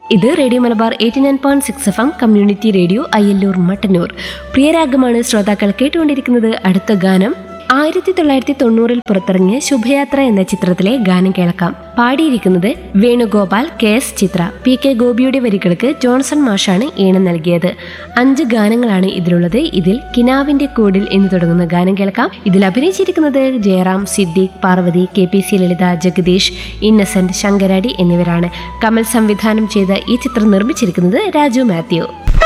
ഇത് radio Malabar eighty nine point six F M community radio Ayyallur Mattannur പ്രിയരാഗമാണ് ശ്രോതാക്കൾ കേട്ടുകൊണ്ടിരിക്കുന്നത് അടുത്ത ഗാനം ആയിരത്തി തൊള്ളായിരത്തി തൊണ്ണൂറിൽ പുറത്തിറങ്ങിയ ശുഭയാത്ര എന്ന ചിത്രത്തിലെ ഗാനം കേൾക്കാം പാടിയിരിക്കുന്നത് Venugopal K S Chithra P K ഗോപിയുടെ വരികൾക്ക് ജോൺസൺ മാഷാണ് ഈണം നൽകിയത് അഞ്ച് ഗാനങ്ങളാണ് ഇതിലുള്ളത് ഇതിൽ കിനാവിന്റെ കൂടിൽ എന്ന് തുടങ്ങുന്ന ഗാനം കേൾക്കാം ഇതിൽ അഭിനയിച്ചിരിക്കുന്നത് Jayaram Siddique Parvathy K P C Lalitha Jagadish Innocent Sankaradi എന്നിവരാണ് കമൽ സംവിധാനം ചെയ്ത ഈ ചിത്രം നിർമ്മിച്ചിരിക്കുന്നത് രാജു മാത്യു